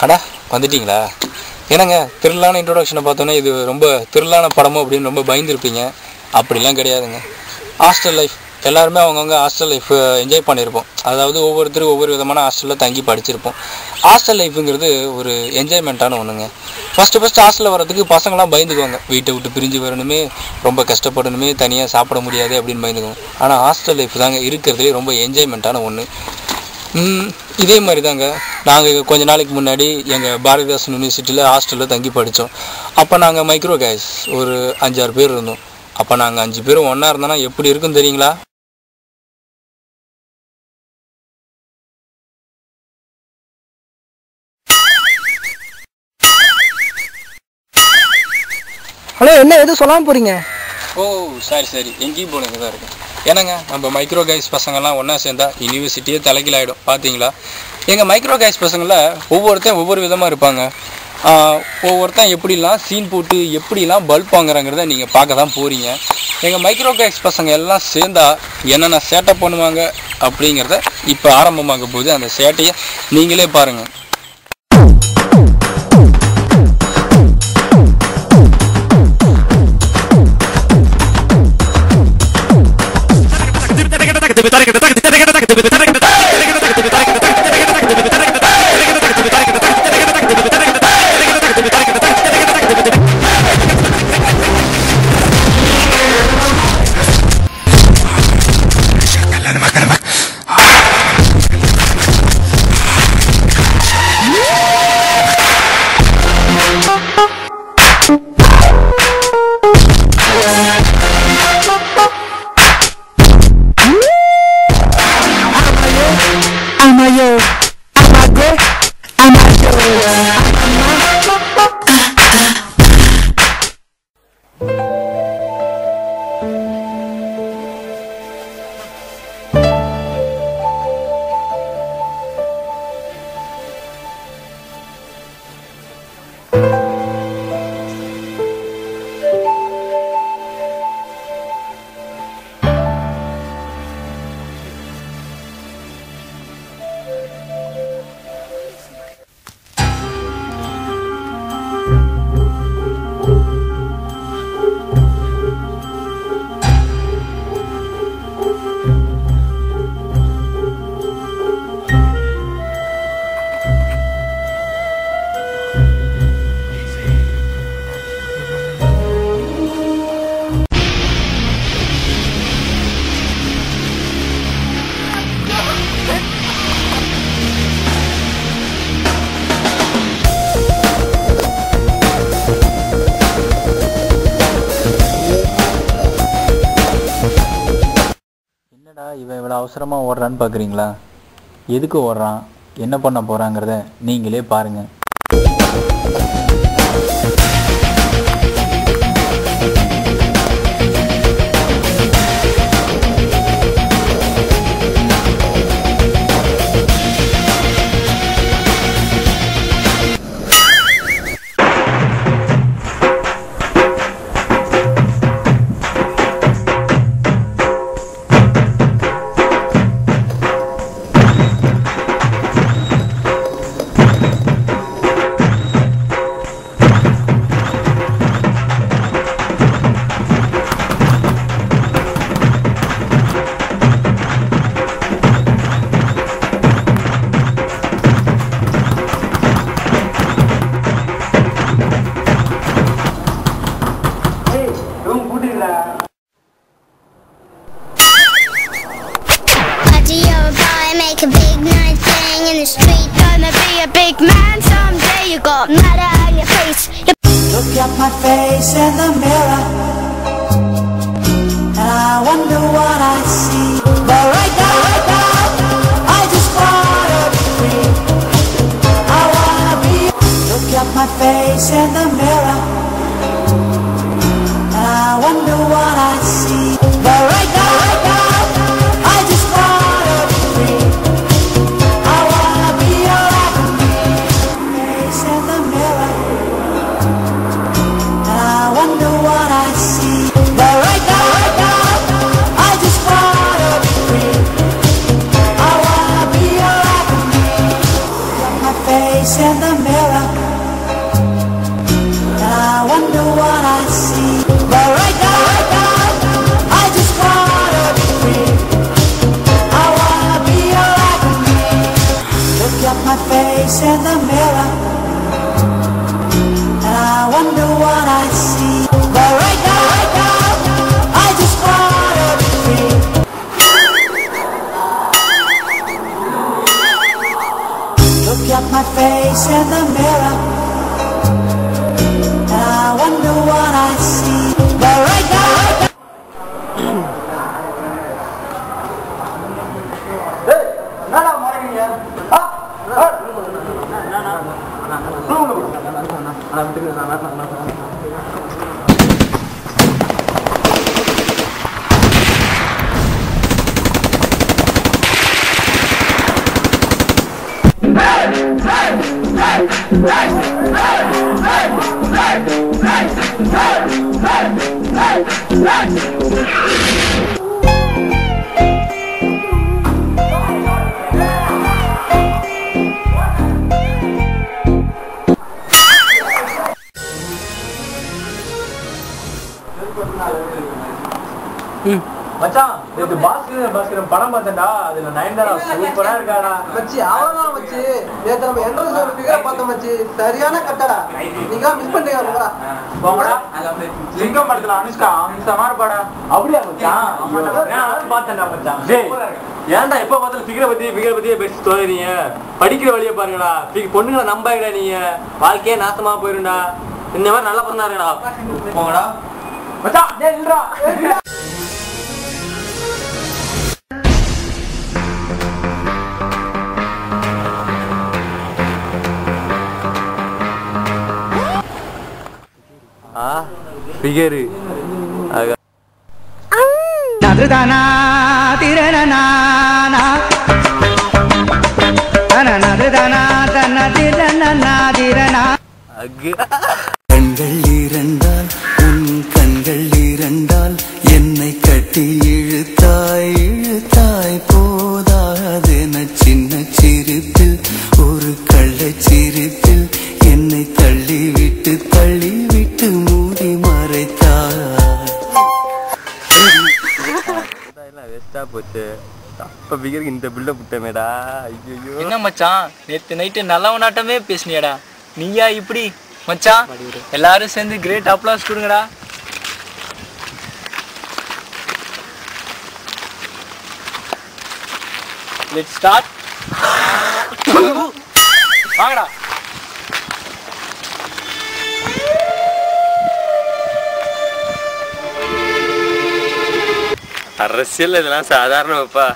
அடா வந்துட்டீங்களா என்னங்க த்ரில்லான இன்ட்ரோடக்ஷனை பார்த்தோன்னே இது ரொம்ப த்ரில்லான படமோ அப்படின்னு ரொம்ப பயந்துருப்பீங்க அப்படிலாம் கிடையாதுங்க ஹாஸ்டல் லைஃப் எல்லாருமே அவங்கவுங்க ஹாஸ்டல் லைஃப் என்ஜாய் பண்ணியிருப்போம் அதாவது ஒவ்வொருத்தரும் ஒவ்வொரு விதமான ஹாஸ்டலில் தங்கி படிச்சிருப்போம் ஹாஸ்டல் லைஃபுங்கிறது ஒரு என்ஜாய்மெண்ட்டான ஒன்றுங்க ஃபஸ்ட்டு ஃபஸ்ட்டு ஹாஸ்டலில் வரதுக்கு பசங்களாம் பயந்துக்குவாங்க வீட்டை விட்டு பிரிஞ்சு வரணுமே ரொம்ப கஷ்டப்படணுமே தனியாக சாப்பிட முடியாது அப்படின்னு பயந்துக்குவோம் ஆனால் ஹாஸ்டல் லைஃப் தாங்க இருக்கிறதுலே ரொம்ப என்ஜாய்மெண்ட்டான ஒன்று ம், இதே மாதிரி தாங்க நாங்கள் கொஞ்ச நாளைக்கு முன்னாடி எங்கள் பாரதிதாசன் யூனிவர்சிட்டியில் ஹாஸ்டலில் தங்கி படித்தோம் அப்போ நாங்கள் மைக்ரோ கேஸ் ஒரு அஞ்சாறு பேர் இருந்தோம் அப்போ நாங்கள் அஞ்சு பேரும் ஒன்றா இருந்தோன்னா எப்படி இருக்கும் தெரியுங்களா ஹலோ என்ன எதுவும் சொல்லாமல் போறீங்க ஓ சரி சரி எங்கேயும் போனது தான் இருக்கு ஏன்னாங்க நம்ம மைக்ரோ கைஸ் பசங்கள்லாம் ஒன்றா சேர்ந்தா யூனிவர்சிட்டியே தலைகீழ ஆகிடும் பார்த்தீங்களா எங்கள் மைக்ரோ கைஸ் பசங்களில் ஒவ்வொருத்தன் ஒவ்வொரு விதமாக இருப்பாங்க ஆஹ், ஒவ்வொருத்தன் எப்படிலாம் சீன் போட்டு எப்படிலாம் பல்ப் வாங்குறாங்கிறத நீங்கள் பார்க்க தான் போகிறீங்க எங்கள் மைக்ரோ கைஸ் பசங்க எல்லாம் சேர்ந்தா என்னென்ன சேட்டை பண்ணுவாங்க அப்படிங்கிறத இப்போ ஆரம்பமாக போகுது அந்த சேட்டையை நீங்களே பாருங்கள் Amayo, amago, amayo. என்னடா இவன் இவ்வளோ அவசரமாக ஓடுறான்னு பார்க்குறீங்களா எதுக்கு ஓடுறான் என்ன பண்ண போகிறாங்கிறத நீங்களே பாருங்கள் Party you're a boy, make a big nice thing in the street. Gonna be a big man someday. You got matter on your face. You're Look at my face in the mirror And I wonder what I see But right now, right now I just wanna be free I wanna be Look at my face in the mirror And I wonder what I see But right now, right now I just wanna be free I wanna be alive Face in the mirror and I wonder what I see. But right now, right now, I just wanna be free. I wanna be alive. Got my face face in the mirror. And I wonder what I see. But right now, right now, I just wanna be free. I wanna be alive with me. Look at my face in the mirror. And I wonder what I see. But right now, right now, I just wanna be free. Look at my face in the mirror. And I wonder what I see. But right now, right now மச்சான் நேற்று பாஸ்கர் பாஸ்கரன் படம் பார்த்தேன்டா அதுல நயன்தாரா சூப்பரா இருக்காடா மச்சி அவ்வளவுதான் மச்சி நேத்து நம்ம என்ட்ரன்ஸ் ஒரு ஃபிகர் பார்த்தோம் மச்சி சரியான கட்டடா நீங்க மிஸ் பண்றீங்க போடா போங்கடா லிங்கம் படத்துல அனுஷ்கா அம்சமா இருப்பாடா அப்படியா மச்சான் நான் பார்த்தேன்டா மச்சான் டேய் ஏன்டா எப்ப பார்த்தாலும் ஃபிகரை பத்தி ஃபிகரை பத்தியே பேசி தோறீங்க படிக்கிற வழியை பாருங்கடா fig- பொண்ணுங்களை நம்பாங்கடா நீங்க வாழ்க்கையே நாசமா போயிருண்டா இந்த மாதிரி நல்ல பசங்க இருக்கடா போங்கடா மச்சான் டேய் நில்றா ஆ ஃபிகரு நதுதனா திரணனானா நதுதனா தன திரணனா திரணா அக்கு கண்கள் இரண்டால் உன் கண்கள் இரண்டால் என்னை கட்டி இழுத்தாய் இழுத்தாய் போதாதென சின்ன சிரிப்பில் ஒரு கள்ளச் சிரிப்பில் என்னை தள்ளிவிட்டு தள்ளிவிட்டு மூடி மறைத்தாய் எல்லாம் வேஸ்டா போச்சு அப்ப ஃபிகருக்கு இந்த பில்டப் விட்டமேடா ஐயோ என்ன மச்சான் நேத்து நைட்டு நல்லவனாட்டமே பேசுனியடா நீயா இப்படி மச்சான் எல்லாரும் சேர்ந்து கிரேட் அப்ளாஸ் கொடுங்கடா லெட் ஸ்டார்ட் வாங்கடா அரசியல் இதெல்லாம் சாதாரணப்பா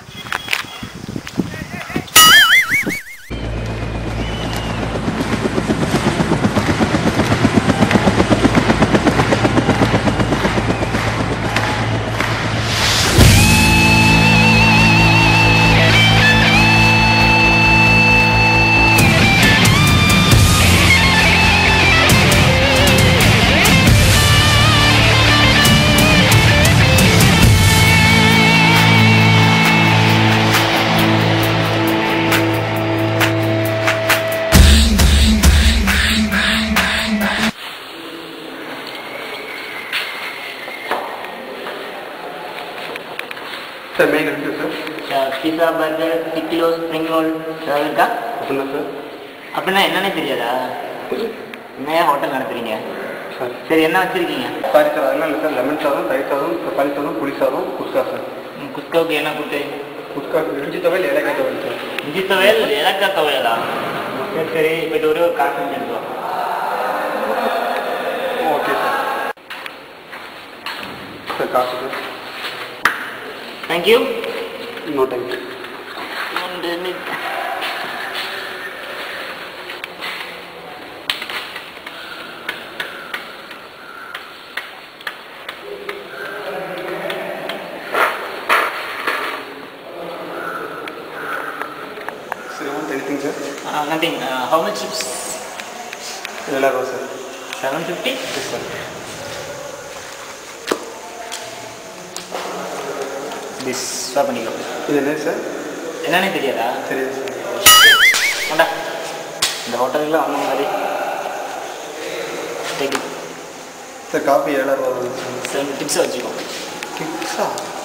சார் மெயின் இருக்கு சார் பிஸா பர்கர் சிக்கிலோ ஸ்ப்ரிங் ரோல் ஏதாவது இருக்கா அப்படின்னா சார் அப்படின்னா என்னன்னே தெரியாதா என்னையா ஹோட்டல் நடத்துறீங்க சார் சரி என்ன வச்சிருக்கீங்க சாரி சார் அதெல்லாம் இல்லை சார் லெமன் சாதம் தயிர் சாதம் தக்காளி சாதம் புளி சாதம் குஸ்கா சார் ம், குஸ்காவுக்கு என்ன கொடுத்து குஸ்கா இஞ்சி துவையல் ஏலக்காய் துவையல் சார் இஞ்சி துவையல் ஏலக்காய் துவையலா சரி சரி போயிட்டு ஒரே ஒரு காசு எடுத்து வா ஓகே சார் சார் காசு sir thank you no thank you sir one anything sir nothing how much chips இதெல்லாம் ரூபா sir seven fifty yes sir this stop பண்ணிக்கோ இது என்ன சார் என்னன்னே தெரியாதா சரியா சார் கொண்டா இந்த ஹோட்டலில் அந்த மாதிரி சார் காஃபி ஏழாயிரம் ரூபா செவன் டிப்ஸ் வச்சுக்கோ டிப்ஸா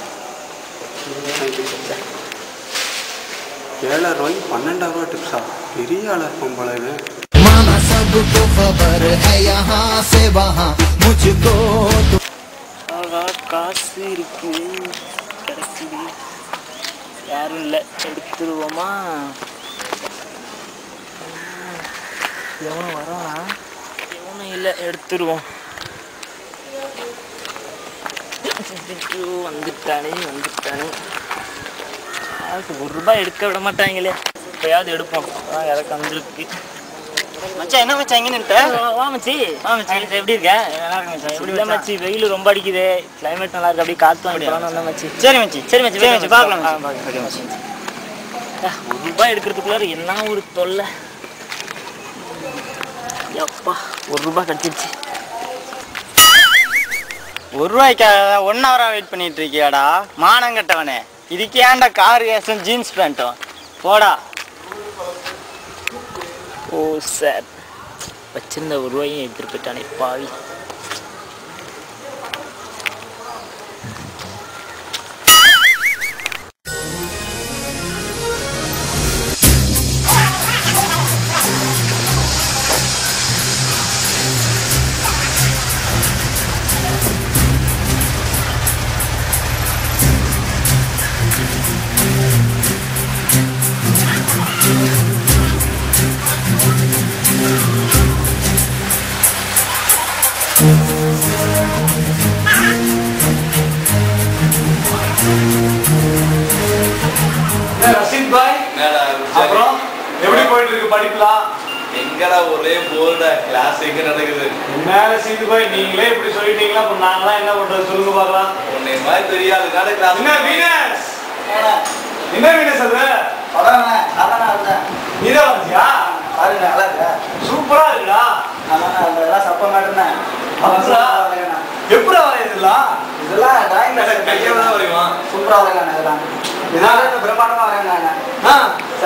ஏழாயிரம் ரூபாய்க்கு பன்னெண்டாயிரம் ரூபா டிப்ஸா பெரிய ஆளாக இருக்கும் போல இவன். माना सबको खबर है यहाँ से वहाँ मुझको तो ஆகா காசு இருக்கு கிடைக்குது யாரும் இல்லை எடுத்துருவோமா எவன் வரானா எவனும் இல்லை எடுத்துருவோம் ஐயோ, வந்துட்டானே வந்துட்டானே காசு ஒரு ரூபாய் எடுக்க விட மாட்டாங்களே இப்பயாவது எடுப்போம் அதான் எனக்கு வந்திருக்கு மச்சான் என்ன மச்சான் இங்க நின்ட்ட வா மச்சி வா மச்சி எப்படி இருக்க நல்லா இருக்கு மச்சி எப்படி இல்ல மச்சி வெயில் ரொம்ப அடிக்குது கிளைமேட் நல்லா இருக்கு அப்படியே காத்து வாங்கி போலாம் வந்தா மச்சி சரி மச்சி சரி மச்சி சரி மச்சி பார்க்கலாம் ஆ, மச்சி. பார்க்கலாம், மச்சி. ஆ, ஒரு ரூபாய் எடுக்கிறதுக்குள்ளார என்ன ஒரு தொல்லை எப்பா ஒரு ரூபாய் கிடைச்சிருச்சு ஒரு ரூபாய்க்காக ஒன் ஹவரா வெயிட் பண்ணிட்டு இருக்கியாடா மானங்கட்டவனே இதுக்கு ஏன்டா கார் ஏசன் ஜீன்ஸ் பேண்ட்டும் போடா ஓ சார் வச்சிருந்த ஒரு ரூபாயும் எடுத்துட்டு போயிட்டானே பாவி ரஷீத் பாய் அப்புறம் எப்படி போயிட்டு இருக்கு படிப்புலாம் எங்கடா ஒரே போல்டா கிளாஸ் எங்க நடக்குது என்ன ரஷீத் பாய் நீங்களே இப்படி சொல்லிட்டீங்களா அப்ப நாங்களாம் என்ன பண்றது சொல்லுங்க பார்க்கலாம் உன்னை மாதிரி தெரியாதுக்கான கிளாஸ் என்ன வீனஸ் என்ன வீனஸ் அது நீதான் வந்துச்சியா சூப்பரா இருக்குடா அப்படியா? எப்படா வரையுதுலாம் கையோட வரைவான் ஆ,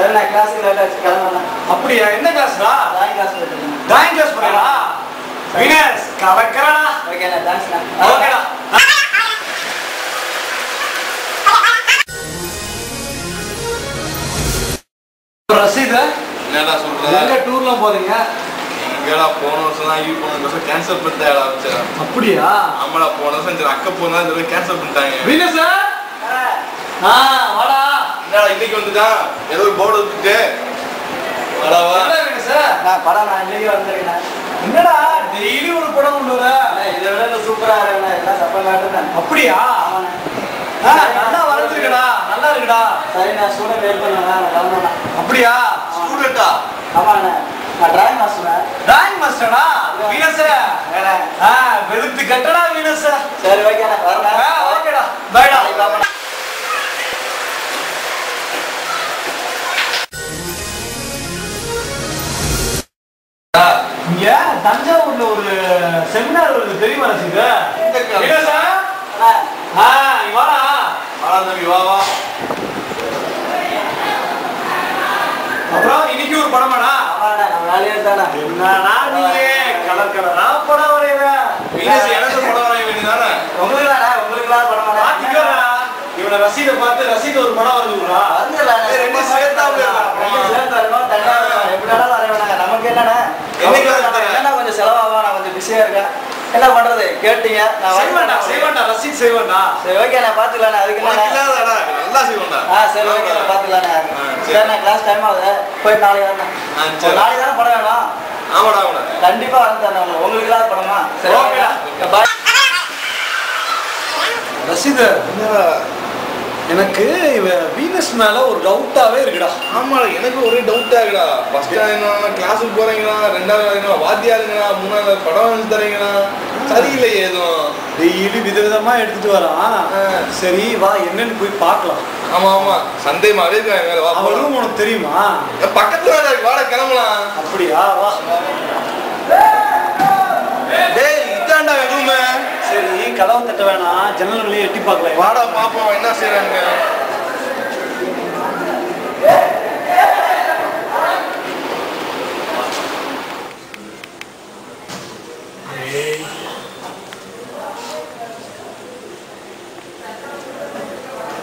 அப்படியா என்ன கிளாஸ்டா டிராயிங் கிளாஸ் பண்ணா வீனஸ் கலக்கறடா ஓகேடா ரசீது என்னடா சொல்ற எங்க டூர்லாம் போறீங்க எங்கடா போன வருஷம் தான் யூ போன வருஷம் கேன்சல் பண்ணிட்டாடா வச்சா அப்படியா ஆமாடா போன வருஷம் சரி அக்க போனா இந்த கேன்சல் பண்ணிட்டாங்க வீனஸ் ஆ வாடா என்னடா இன்னைக்கு வந்துட்டான் ஏதோ ஒரு போர்டு வச்சுட்டு வாடா வா என்ன வீனஸ் என்னடா டெய்லி ஒரு படம் கொண்டு வர அப்படியா ஆ, நல்லா வரைஞ்சிருக்கடா நல்லா இருக்குடா அப்படியா ஸ்டூடெண்டா டிராயிங் மாஸ்டரா வீனஸ் ஆ வெளுத்து கட்டடா வீனஸ் சரி ஓகே வரேன் ஆ, ஓகேடா பைடா இங்க தஞ்சாவூர்ல ஒரு செமினார் வருது தெரியுமா ரசிக வீனஸா ஆ இங்க வாடா வாடா தம்பி வா வா அப்புறம் இன்னைக்கு ஒரு படமாடா என்னடா நீங்க கலர் கலரா படம் வரையிற வீனஸ் எனக்கு படம் வரைய வேண்டியதானே பாத்துக்கோடா இவனை ரசீதை பார்த்து ரசீது ஒரு படம் வருதுடா ரெண்டு சேர்த்தாப்புல நமக்கு என்னண்ணே என்னைக்கு வந்து தரேன்? என்ன கொஞ்சம் செலவாகும் நான் கொஞ்சம் பிஸியா இருக்கேன் என்ன பண்றது கேட்டீங்க நான் செய்வேன்டா வரேன். செய்வேன்டா ரசீத் செய்வேன்டா சரி ஓகே நான் பாத்துக்கலாண்ணே அதுக்கு உனக்கு என்ன இல்லாதடா நல்லா செய்வோம்டா ஆ சரி ஓகே நான் பாத்துக்கலாண்ணே சரி. சரி நான் கிளாஸ் டைம் ஆகுது போயிட்டு நாளைக்கு வரேன் ஆ, சரி. நாளைக்கு தானே படம் வேணும் ஆமாடா ஆமாடா கண்டிப்பா வந்து தரேன் உங்களுக்கு இல்லாத படமா சரி ஓகேடா. பாய் ரசீது எனக்கு இவ வீனஸ் மேல ஒரு டவுட்டாவே இருக்குடா ஆமாடா எனக்கு ஒரே டவுட் ஆகுடா ஃபர்ஸ்ட் என்ன கிளாஸுக்கு போறீங்களா ரெண்டாவது என்ன வாத்தியாருங்களா மூணாவது படம் வந்து தரீங்களா சரியில்லையே எதுவும் டெய்லி விதவிதமா எடுத்துட்டு வரான் சரி வா என்னன்னு போய் பார்க்கலாம் ஆமா ஆமா சந்தேகமாவே இருக்காங்க வேற வா அவன் போலாம். room உனக்கு தெரியுமா ஏ, பக்கத்துல தான் இருக்கு வாடா கிளம்பலாம் அப்படியா வா டேய் இதாண்டா ரூமு சரி கதவை தட்ட வேணாம் ஜன்னல் வழியே எட்டி பார்க்கலாம் வாடா பாப்போம் என்ன செய்றாங்க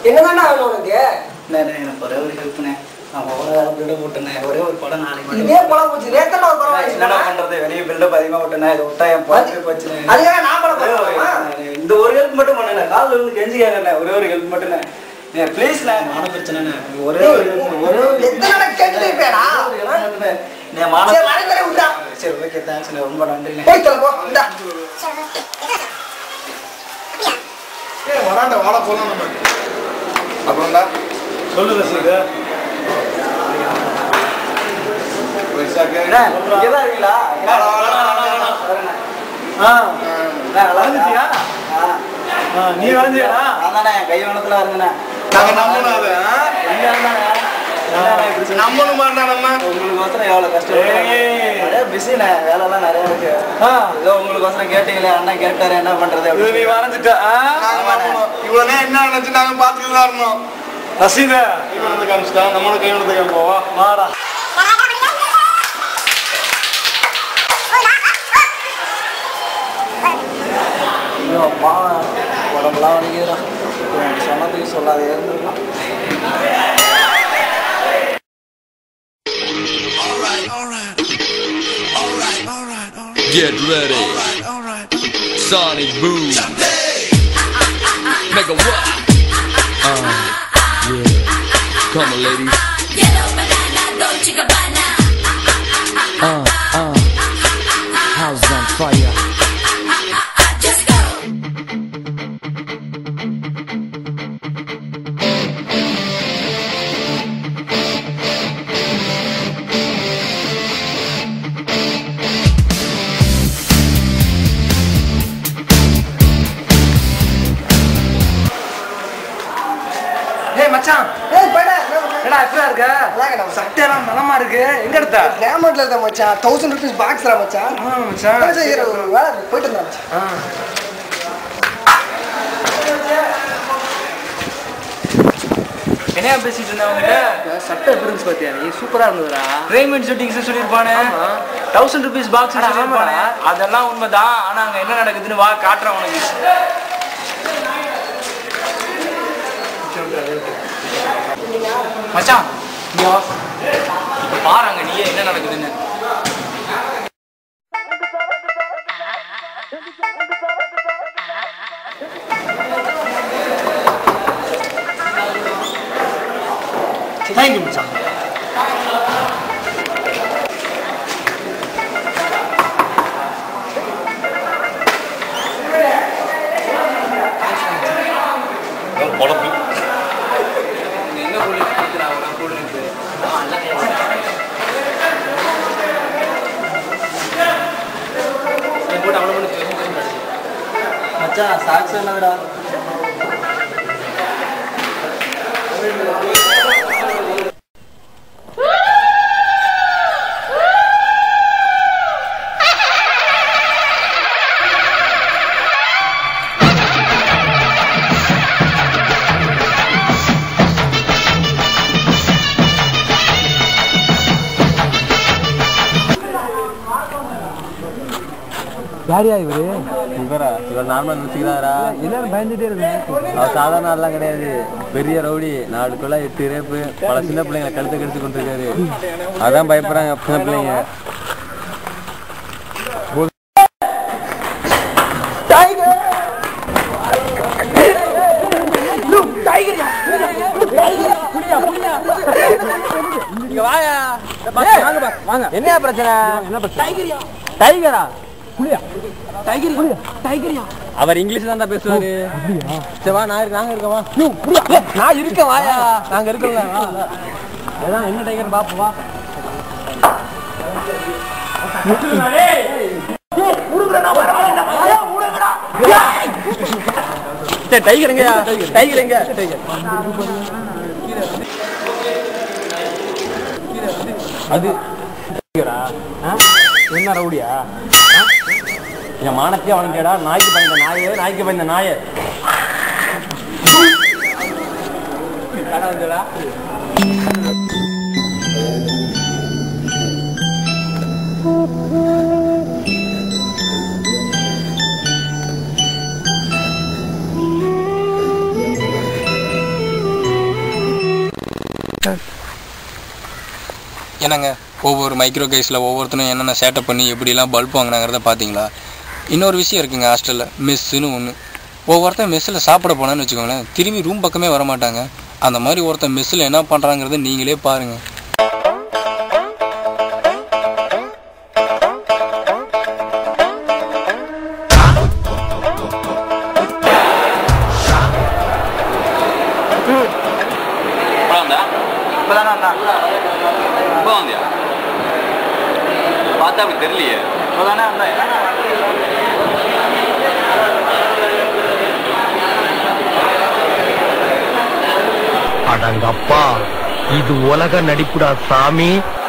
என்னதான்டா வேணும் உனக்கு எனக்கு ஒரே ஒரு ஹெல்ப்ண்ணே நான் ஓவரா பில்டப் போட்டேனே ஒரே ஒரு படம் நாளைக்கு இதே படம் போச்சு நேத்தா ஒரு படம் என்னடா வாங்கிட்டு பண்றது வெளியே பில்டப் அதிகமா போட்டேனே இதை விட்டா என் பழப்பு போச்சுனே அதுக்காக நான் படம் பார்க்கலாமா? இந்த ஒரு ஹெல்ப் மட்டும் பண்ணேன் காலில் இருந்து கெஞ்சி கேட்கறேன் ஒரே ஒரு ஹெல்ப் மட்டும் ப்ளீஸ்ண்ணே மான பிரச்சனைண்ணே ஒரே ஒரு help, ஒரே ஒரு எத்தனை கேட்டுட்டு இருப்பியாடா? நீ மான சரி, வரைந்தரை விட்டா. சரி ஓகே தேங்க்ஸ்ண்ணே ரொம்ப நன்றிண்ணே போய் தொலை போ இந்தா. ஏய் வராண்டா வாடா போலாம் நம்ம அப்புறம்டா சொல்லு ரசிகா வைசாக்கு இங்கதான் இருக்கீங்களா வாடா, வாடா, வாடா, வாடா. ஆ வளர்ந்துட்டியா ஆ, நீ வளர்ந்தியாடா அதானே கை வனத்துல இருங்கண்ணே நாங்க நம்பணும் அதை ஆ? எங்க இருந்தானே நம்பணும் மாட்டா நம்ம உங்களுக்கு ஒசரம் எவ்வளவு கஷ்டம் ஏய். நிறைய பிஸிண்ணே வேலைலாம் நிறைய இருக்கு ஆ, ஏதோ உங்களுக்கு ஒசரம் கேட்டீங்களே அண்ணன் கேட்டாரு என்ன பண்றது இது நீ அப்படின்னு. வரைஞ்சிட்ட ஆ? நாங்க நம்பணும் இவ்வளவு நேரம் என்ன நினைச்சு நாங்க பாத்துக்கிட்டு தான் இருந்தோம் ரசீதா கை வந்து காமிச்சிட்டா நம்மளோட கை வந்து காமிப்போவா வாடா ஐயோ அப்பா உடம்புலாம் வலிக்குதுடா எனக்கு சொன்னதுக்கு சொல்லாதே இருந்திருக்கலாம் Get ready. Sonic Boom. Make a what? Uh, yeah. Come on, ladies. Uh, uh. House on fire. ஏய் மச்சான் ஏய், போடா, என்ன பண்ற? என்னடா எப்படிடா இருக்க நல்லா இருக்கேன்டா மச்சான். சட்டையெல்லாம் நலமா இருக்கு எங்க எடுத்த கிராமத்துல இருந்த மச்சான் தௌசண்ட் ருபீஸ் பாக்ஸ்ரா மச்சான் ஆ, மச்சான். வேலை செய்யற ஒரு வேலை இருக்கு. போயிட்டு இருந்தா மச்சான் ஆ. என்னையா பேசிட்டு இருந்தேன் அவங்ககிட்ட சட்டை எப்படி இருந்துச்சு பாத்தியா நீ சூப்பரா இருந்ததுடா ரேமெண்ட் ஷூட்டிங்ஸ் சொல்லியிருப்பானே தௌசண்ட் ருபீஸ் பாக்ஸ் சொல்லியிருப்பானே அதெல்லாம் உண்மைதான் ஆனா அங்க என்ன நடக்குதுன்னு வா காட்டுறேன் உனக்கு மச்சான் இங்க வா. இப்ப பாரு அங்க நீயே என்ன நடக்குதுன்னு தேங்க்யூ மச்சான் பொழப்பு என்ன கூலிங்ஸ் கொடுக்குறா ஒரு கூலிங்ஸ் போட்டு அவ்வளோ பண்ணி மச்சான் சாக்ஸ் என்னதுடா யாரியா இவரு இவரா இவர் நார்மல் நினைச்சுக்கிறாரா எல்லாரும் பயந்துட்டே இருக்கேன் அவர் சாதாரண ஆள்லாம் கிடையாது பெரிய ரவுடி நாலு கொலை எட்டு ரேப்பு பல சின்ன பிள்ளைங்களை கழுத்தை கடிச்சு கொண்டிருக்காரு அதான் பயப்படுறாங்க சின்ன பிள்ளைங்க என்னையா பிரச்சனை என்ன பிரச்சனை டைகரா புலியா டைகர் புலியா டைகரியா அவர் இங்கிலீஷ் தான் பேசுவாரு சரி வா நான் இருக்க- நாங்க இருக்கவா நான் இருக்கேன் வாயா நாங்க இருக்கல அதான் என்ன டைகர் பாப்போம் வா டைகர் எங்கயா டைகர் எங்க அது டைகரா ஆ? என்ன ரவுடியா என் மானத்தையே வாங்கிட்டேடா நாய்க்கு பயந்த நாயே நாய்க்கு பயந்த நாயே என்னங்க ஒவ்வொரு மைக்ரோ கைஸில் ஒவ்வொருத்தரும் என்னென்ன சேட்டை பண்ணி எப்படிலாம் பல்ப் வாங்கினாங்கிறத பார்த்தீங்களா இன்னொரு விஷயம் இருக்குங்க ஹாஸ்டலில் மெஸ்ஸுன்னு ஒன்று ஒவ்வொருத்தன் மெஸ்ஸில் சாப்பிட போனான்னு வச்சுக்கோங்களேன் திரும்பி ரூம் பக்கமே வர மாட்டாங்க அந்த மாதிரி ஒருத்தன் மெஸ்ஸில் என்ன பண்ணுறாங்கிறத நீங்களே பாருங்கள் இப்பதானே வந்தான் இப்போ வந்தியா பார்த்தா அப்படி தெரியலையே இப்பதானே வந்தேன் அடங்கப்பா இது உலக நடிப்புடா சாமி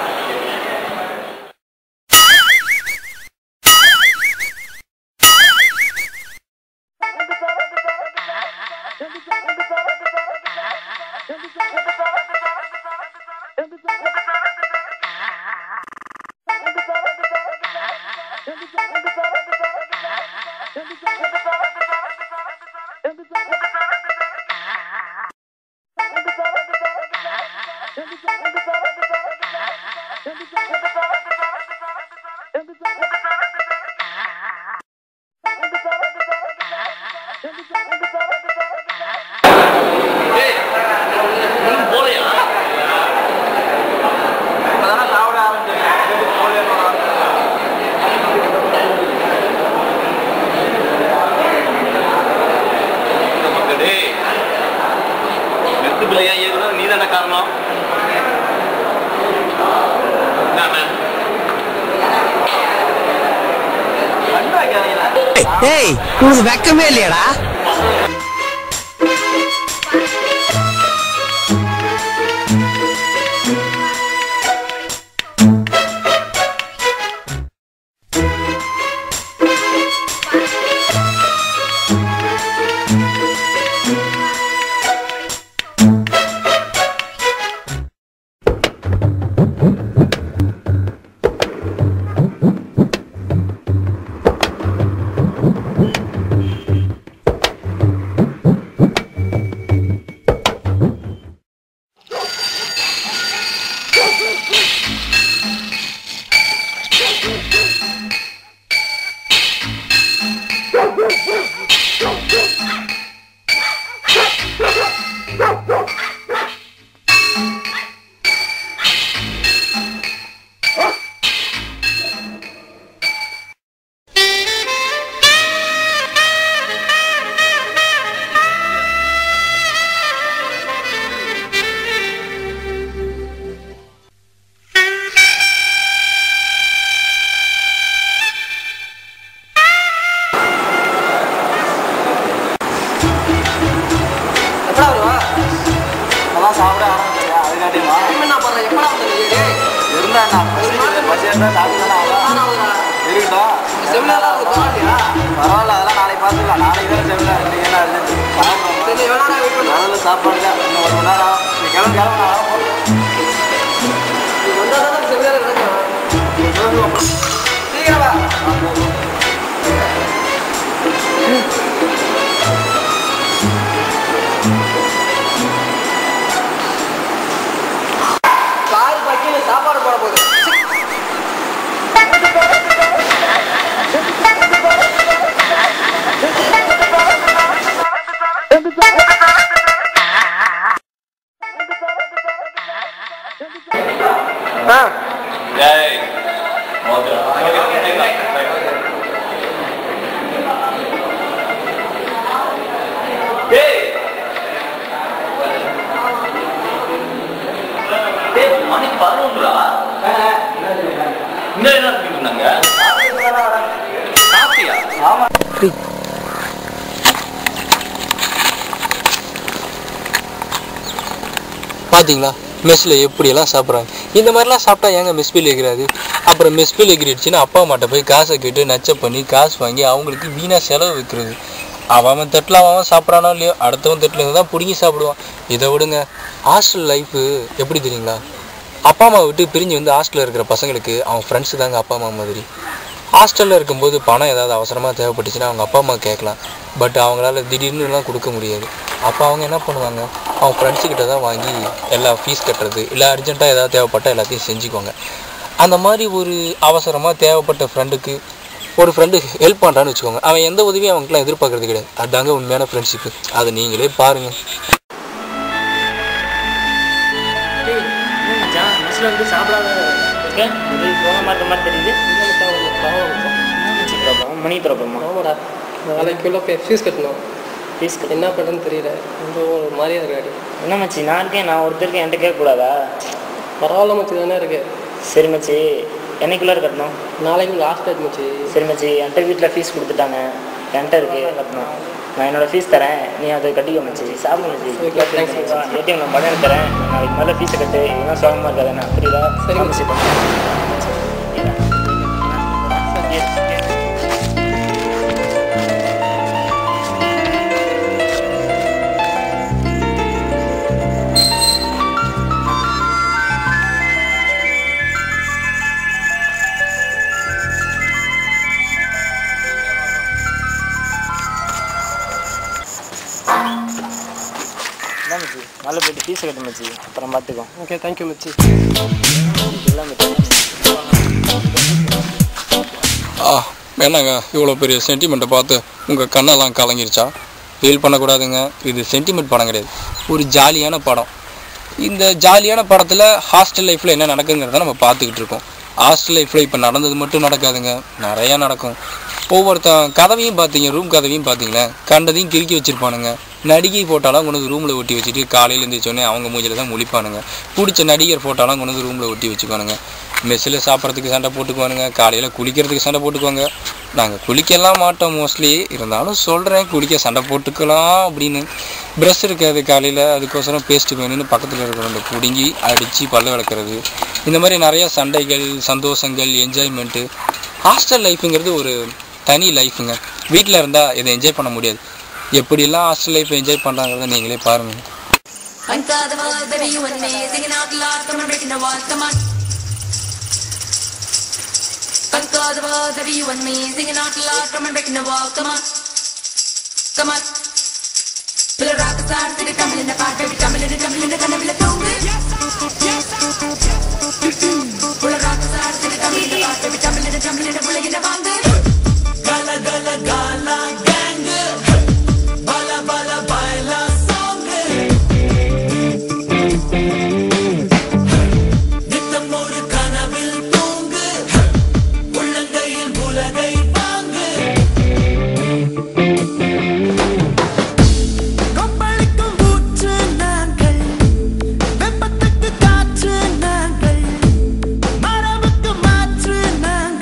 டேய் நெத்து பிள்ளையா ஏற்கனவே நீ தானே காரணம் என்னண்ணே? ஏய் உனக்கு வெக்கமே இல்லையாடா எப்படா வருவா அதான் சாப்பிட ஆரம்பிச்சியா அதுக்காட்டியுமா என்ன பண்ற எப்படா வந்து இருந்தா நான் பசி இருந்தா சாப்பிட்டு இருக்கட்டும் செமினார் ஆகுது பரவாயில்லையா பரவாயில்ல அதெல்லாம் நாளைக்கு பார்த்துக்கலாம் நாளைக்கு தானே செமினார் இன்னைக்கு என்ன இருக்கு சரி வேணா வெயிட் பண்ணு முதல்ல சாப்பாடு தான் இன்னும் ஒரு மணி நேரம் ஆகும். நீ கிளம்பி கிளம்பி நான் வரேன் நீ வந்தா தான் செமினார் நடக்கும் சீக்கிரம் வா கார் பக்கில சாப்பாடு போட போகுது ஏய் டேய் டேய் மணி பதினொன்றுடா இந்த என்ன செஞ்சுட்டு இருந்தாங்க சாப்பிட்டியா ஆமா பார்த்தீங்களா மெஸ்ஸில் எப்படியெல்லாம் சாப்பிட்றாங்க இந்த மாதிரிலாம் சாப்பிட்டா ஏங்க மெஸ் பில் எகிறாது அப்புறம் மெஸ் பில் எகிரிடுச்சுன்னா அப்பா அம்மாட்ட போய் காசை கேட்டு நச்ச பண்ணி காசு வாங்கி அவங்களுக்கு வீணாக செலவு வைக்கிறது அவன் அவன் தட்டில் அவன் அவன் சாப்பிட்றானோ இல்லையோ அடுத்தவன் தட்டில் இருந்து தான் பிடுங்கி சாப்பிடுவான் இதை விடுங்க ஹாஸ்டல் லைஃபு எப்படி தெரியுங்களா அப்பா அம்மா விட்டு பிரிஞ்சு வந்து ஹாஸ்டலில் இருக்கிற பசங்களுக்கு அவன் ஃப்ரெண்ட்ஸு தாங்க அப்பா அம்மா மாதிரி ஹாஸ்டலில் இருக்கும்போது பணம் ஏதாவது அவசரமாக தேவைப்பட்டுச்சுன்னா அவங்க அப்பா அம்மா கேட்கலாம் பட் அவங்களால திடீர்னுலாம் கொடுக்க முடியாது அப்போ அவங்க என்ன பண்ணுவாங்க அவன் ஃப்ரெண்ட்ஸுக்கிட்ட தான் வாங்கி எல்லா ஃபீஸ் கட்டுறது இல்லை அர்ஜென்ட்டாக ஏதாவது தேவைப்பட்டால் எல்லாத்தையும் செஞ்சுக்கோங்க அந்த மாதிரி ஒரு அவசரமாக தேவைப்பட்ட ஃப்ரெண்டுக்கு ஒரு ஃப்ரெண்டு ஹெல்ப் பண்ணுறான்னு வச்சுக்கோங்க அவன் எந்த உதவியும் அவங்களுக்குலாம் எதிர்பார்க்கறது கிடையாது அதாங்க உண்மையான ஃப்ரெண்ட்ஷிப்பு அதை நீங்களே பாருங்கள் மச்சான் மெஸ்ல வந்து சாப்பிடாத இருக்கேன் இது போக மாட்ட மாதிரி தெரியுது ப்ராப்ளம் மணி ப்ராப்ளமா ஆமாடா நாளைக்குள்ள போய் ஃபீஸ் கட்டணும் ஃபீஸ் என்ன பண்ணுறதுன்னு தெரியல ரொம்ப ஒரு மாதிரியா இருக்காடி என்ன மச்சி நான் இருக்கேன் நான் ஒருத்தருக்கு என்கிட்ட கேட்கக்கூடாதா பரவாயில்ல மச்சி தானே இருக்கு சரி மச்சி என்னைக்குள்ளே கட்டணும் நாளைக்கு லாஸ்ட் டேட் மச்சி சரி மச்சி என்கிட்ட வீட்டில் ஃபீஸ் கொடுத்துட்டாங்க என்கிட்ட இருக்கு கட்டணும் நான் என்னோட ஃபீஸ் தரேன் நீ அதை கட்டிக்கோ மச்சி சாப்பிடு மச்சி ஏடிஎம் நான் பணம் தரேன் நாளைக்கு மேலே ஃபீஸை கட்டு இதெல்லாம் சுகமாக இருக்காது என்ன புரியுதா சரி மச்சி இதான் மச்சி மேலே போயிட்டு ஃபீஸை கட்டு மச்சி அப்புறம் பார்த்துக்கோ ஓகே தேங்க்யூ மச்சி எல்லாம் மச்சி ஆ என்னங்க இவ்வளோ பெரிய சென்டிமெண்ட்டை பார்த்து உங்கள் கண்ணெல்லாம் கலங்கிருச்சா ஃபீல் பண்ணக்கூடாதுங்க இது சென்டிமெண்ட் படம் கிடையாது ஒரு ஜாலியான படம் இந்த ஜாலியான படத்தில் ஹாஸ்டல் லைஃப்பில் என்ன நடக்குங்கிறத நம்ம பார்த்துக்கிட்டு இருக்கோம் ஹாஸ்டல் லைஃப்பில் இப்போ நடந்தது மட்டும் நடக்காதுங்க நிறையா நடக்கும் ஒவ்வொருத்தன் கதவையும் பார்த்தீங்க ரூம் கதவையும் பார்த்தீங்களேன் கண்டதையும் கிறுக்கி வச்சிருப்பானுங்க நடிகை ஃபோட்டோலாம் கொண்டு வந்து ரூமில் ஒட்டி வச்சுட்டு காலையில் எழுந்திரிச்சோடனே அவங்க மூஞ்சில தான் முழிப்பானுங்க பிடிச்ச நடிகர் ஃபோட்டோலாம் கொண்டு வந்து ரூமில் ஒட்டி வச்சுக்குவானுங்க மெஸ்ஸில் சாப்பிட்றதுக்கு சண்டை போட்டுக்குவானுங்க காலையில் குளிக்கிறதுக்கு சண்டை போட்டுக்குவாங்க நாங்கள் குளிக்கலாம் மாட்டோம் மோஸ்ட்லி இருந்தாலும் சொல்கிறேன் குளிக்க சண்டை போட்டுக்கலாம் அப்படின்னு ப்ரெஷ் இருக்காது காலையில் அதுக்கோசரம் பேஸ்ட்டு வேணும்னு பக்கத்தில் இருக்கிறவங்க பிடுங்கி அடித்து பல்ல விளக்குறது இந்த மாதிரி நிறையா சண்டைகள் சந்தோஷங்கள் என்ஜாய்மெண்ட்டு ஹாஸ்டல் லைஃப்புங்கிறது ஒரு தனி லைஃபுங்க வீட்டில் இருந்தால் இதை என்ஜாய் பண்ண முடியாது எப்படியெல்லாம் ஹாஸ்டல் லைஃப் என்ஜாய் பண்ணுறாங்கிறத நீங்களே பாருங்கள் Thank God the world, baby, you and me Singing out loud, come on, breaking the walls, come on Thank God the world, baby, you and me Singing out loud, come on, breaking the walls, come on Come on Pull a rock star, see the tumble in the park Baby, tumble in the, tumble in the, tumble in the tongue Pull a rock star, see the tumble in the park Baby, tumble in the, tumble in the, pull in the band Gala, gala, gala, gang Bala, bala, baila, song நித்தம் ஒரு கனவில் தூங்கு உள்ளங்கையில் உலகை வாங்கு கொப்பளிக்கும் ஊற்று நாங்கள் வெப்பத்துக்கு காற்று நாங்கள் மரபுக்கு மாற்று நாங்கள்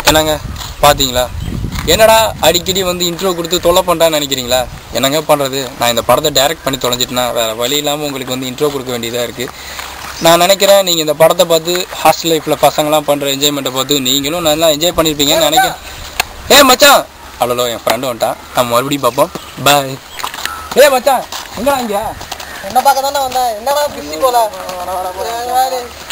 என்னங்க பார்த்தீங்களா என்னடா அடிக்கடி வந்து இன்ட்ரோ கொடுத்து தொல்லை பண்ணுறான்னு நினைக்கிறீங்களா என்னங்க பண்ணுறது நான் இந்த படத்தை டைரக்ட் பண்ணி தொலைஞ்சிட்டேன்னா வேறு வழி இல்லாமல் உங்களுக்கு வந்து இன்ட்ரோ கொடுக்க வேண்டியதாக இருக்குது நான் நினைக்கிறேன் நீங்கள் இந்த படத்தை பார்த்து ஹாஸ்டல் லைஃப்பில் பசங்களாம் பண்ணுற என்ஜாய்மெண்ட்டை பார்த்து நீங்களும் நல்லா என்ஜாய் பண்ணியிருப்பீங்கன்னு நினைக்கிறேன் ஏ மச்சான் அவ்வளோ என் ஃப்ரெண்டு வந்துட்டான் நம்ம மறுபடியும் பார்ப்போம் பாய் ஏ மச்சான் எங்கடா இங்கே என்ன பார்க்க தானே வந்தேன் என்னடா பிஸி போல